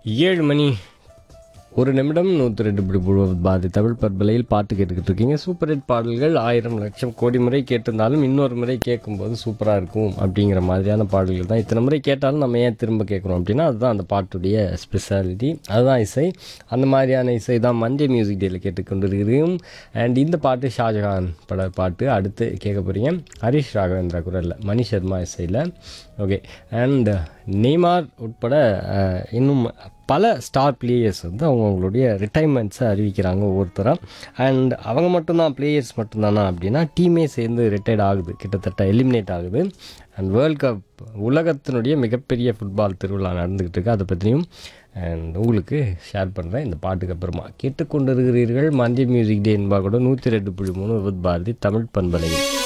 ஏழு மணி ஒரு நிமிடம் நூற்றி ரெண்டு இப்படி பாதி தமிழ் பற்பலையில் பாட்டு கேட்டுக்கிட்டு இருக்கீங்க சூப்பர் ஹிட் பாடல்கள் ஆயிரம் லட்சம் கோடி முறை கேட்டிருந்தாலும் இன்னொரு முறை கேட்கும்போது சூப்பராக இருக்கும் அப்படிங்கிற மாதிரியான பாடல்கள் தான் இத்தனை முறை கேட்டாலும் நம்ம ஏன் திரும்ப கேட்குறோம் அப்படின்னா அதுதான் அந்த பாட்டுடைய ஸ்பெஷாலிட்டி அதுதான் இசை அந்த மாதிரியான இசை தான் மஞ்சள் மியூசிக் டேயில் கேட்டுக்கொண்டிருக்கிறோம் அண்ட் இந்த பாட்டு ஷாஜகான் பட பாட்டு அடுத்து கேட்க போகிறீங்க ஹரிஷ் ராகவேந்திரா குரலில் மணி சர்மா இசையில் ஓகே அண்ட் நெய்மார் உட்பட அஹ், இன்னும் பல ஸ்டார் பிளேயர்ஸ் வந்து அவங்களுடைய ரிட்டைர்மெண்ட்ஸை அறிவிக்கிறாங்க ஒவ்வொருத்தராக அண்ட் அவங்க மட்டும்தான் பிளேயர்ஸ் மட்டும்தானா அப்படின்னா டீமே சேர்ந்து ரிட்டையர்ட் ஆகுது கிட்டத்தட்ட எலிமினேட் ஆகுது அண்ட் வேர்ல்ட் கப் உலகத்தினுடைய மிகப்பெரிய ஃபுட்பால் திருவிழா நடந்துக்கிட்டு இருக்கு அதை பற்றியும் அண்ட் உங்களுக்கு ஷேர் பண்ணுறேன் இந்த பாட்டுக்கு அப்புறமா கேட்டுக்கொண்டிருக்கிறீர்கள் மந்திய மியூசிக் டே என்பா கூட நூற்றி ரெண்டு புள்ளி மூணு வித் பாரதி தமிழ் பண்பலையில்